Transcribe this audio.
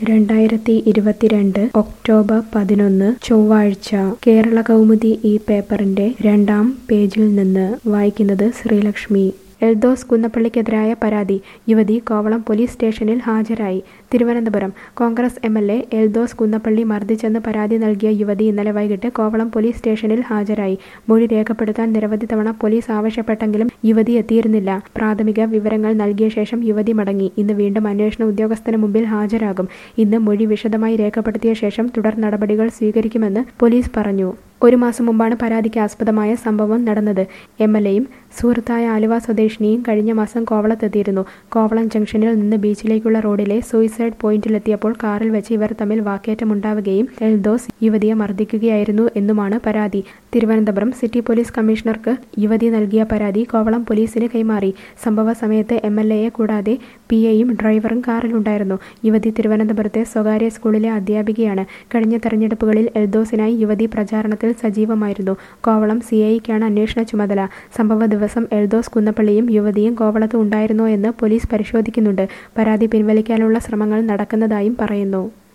രണ്ടായിരത്തി ഇരുപത്തിരണ്ട് ഒക്ടോബർ പതിനൊന്ന് ചൊവ്വാഴ്ച കേരള കൗമുദി ഈ പേപ്പറിന്റെ രണ്ടാം പേജിൽ നിന്ന് വായിക്കുന്നത് ശ്രീലക്ഷ്മി എൽദോസ് കുന്നപ്പള്ളിക്കെതിരായ പരാതി യുവതി കോവളം പോലീസ് സ്റ്റേഷനിൽ ഹാജരായി Thiruvananthapuram Congress M L A Eldhose Kunnappilly മർദ്ദിച്ചെന്ന് പരാതി നൽകിയ യുവതി ഇന്നലെ വൈകിട്ട് കോവളം പോലീസ് സ്റ്റേഷനിൽ ഹാജരായി മൊഴി രേഖപ്പെടുത്താൻ നിരവധി തവണ പോലീസ് ആവശ്യപ്പെട്ടെങ്കിലും യുവതി എത്തിയിരുന്നില്ല പ്രാഥമിക വിവരങ്ങൾ നൽകിയ ശേഷം യുവതി മടങ്ങി ഇന്ന് വീണ്ടും അന്വേഷണ ഉദ്യോഗസ്ഥന് മുമ്പിൽ ഹാജരാകും ഇന്ന് മൊഴി വിശദമായി രേഖപ്പെടുത്തിയ ശേഷം തുടർ നടപടികൾ സ്വീകരിക്കുമെന്ന് പോലീസ് പറഞ്ഞു ഒരു മാസം മുമ്പാണ് പരാതിക്ക് ആസ്പദമായ സംഭവം നടന്നത് എം എൽ എയും സുഹൃത്തായ ആലുവ സ്വദേശിനിയും കഴിഞ്ഞ മാസം കോവളത്തെത്തിയിരുന്നു കോവളം ജംഗ്ഷനിൽ നിന്ന് ബീച്ചിലേക്കുള്ള റോഡിലെ സൂയിസൈഡ് പോയിന്റിലെത്തിയപ്പോൾ കാറിൽ വെച്ച് ഇവർ തമ്മിൽ വാക്കേറ്റമുണ്ടാവുകയും എൽദോസ് യുവതിയെ മർദ്ദിക്കുകയായിരുന്നു എന്നുമാണ് പരാതി തിരുവനന്തപുരം സിറ്റി പോലീസ് കമ്മീഷണർക്ക് യുവതി നൽകിയ പരാതി കോവളം പോലീസിന് കൈമാറി സംഭവ സമയത്ത് എം എൽ എയെ കൂടാതെ പി എയും ഡ്രൈവറും കാറിലുണ്ടായിരുന്നു യുവതി തിരുവനന്തപുരത്തെ സ്വകാര്യ സ്കൂളിലെ അധ്യാപികയാണ് കഴിഞ്ഞ തെരഞ്ഞെടുപ്പുകളിൽ എൽദോസിനായി യുവതി പ്രചാരണത്തിൽ സജീവമായിരുന്നു കോവളം സി ഐക്കാണ് അന്വേഷണ ചുമതല സംഭവ ദിവസം എൽദോസ് കുന്നപ്പള്ളിയും യുവതിയും കോവളത്ത് ഉണ്ടായിരുന്നോ എന്ന് പോലീസ് പരിശോധിക്കുന്നുണ്ട് പരാതി പിൻവലിക്കാനുള്ള ശ്രമങ്ങൾ നടക്കുന്നതായും പറയുന്നു